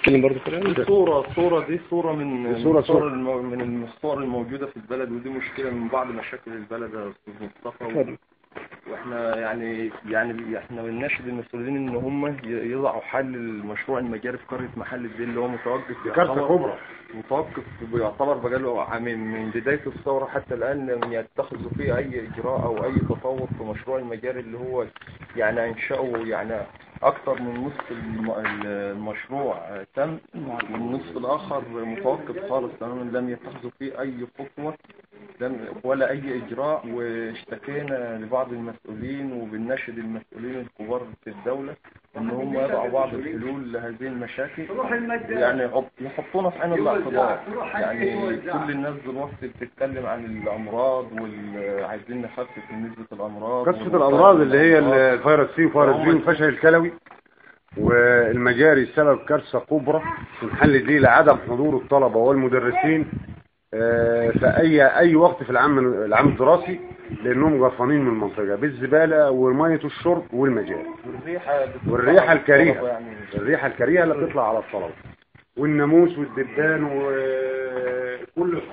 اتكلم برضه كده دي صورة الصورة دي صورة من دي صورة- من الصور صورة. المو- من الصور الموجودة في البلد ودي مشكلة من بعض مشاكل البلد يا أستاذ مصطفى اتفضل. واحنا يعني يعني احنا بنناشد المسؤولين ان هم ي- يضعوا حل لمشروع المجاري في قرية محل الدين اللي هو متوقف كارثة يعتبر- كبرى. متوقف بيعتبر بقاله عامين من بداية الثورة حتى الآن لم يتخذوا فيه أي إجراء أو أي تطور في مشروع المجاري اللي هو يعني أنشأه يعني أكثر من نصف الم- المشروع آه، تم والنصف الآخر متوقف خالص تماما لم يتخذوا فيه أي خطوة لم ولا أي إجراء واشتكينا لبعض المسؤولين وبنناشد المسؤولين الكبار في الدولة إن هم يضعوا بعض الحلول لهذه المشاكل يعني يحط- يحطونا في عين الاعتبار يعني كل الناس دلوقتي بتتكلم عن الأمراض وعايزين نخفف من نسبة الأمراض قصة الأمراض اللي هي والوفاة. الفيروس سي وفيروس بي والفشل الكلوي والمجاري سبب كارثة كبرى في محل دي لعدم حضور الطلبة والمدرسين آه، في أي أي وقت في العام العام الدراسي لأنهم غرفانين من المنطقة بالزبالة ومية الشرب والمجاري والريحة بتطلع والريحة على الطلبة الكريهة يعني الريحة الكريهة اللي بتطلع على الطلبة والناموس والدبان وكل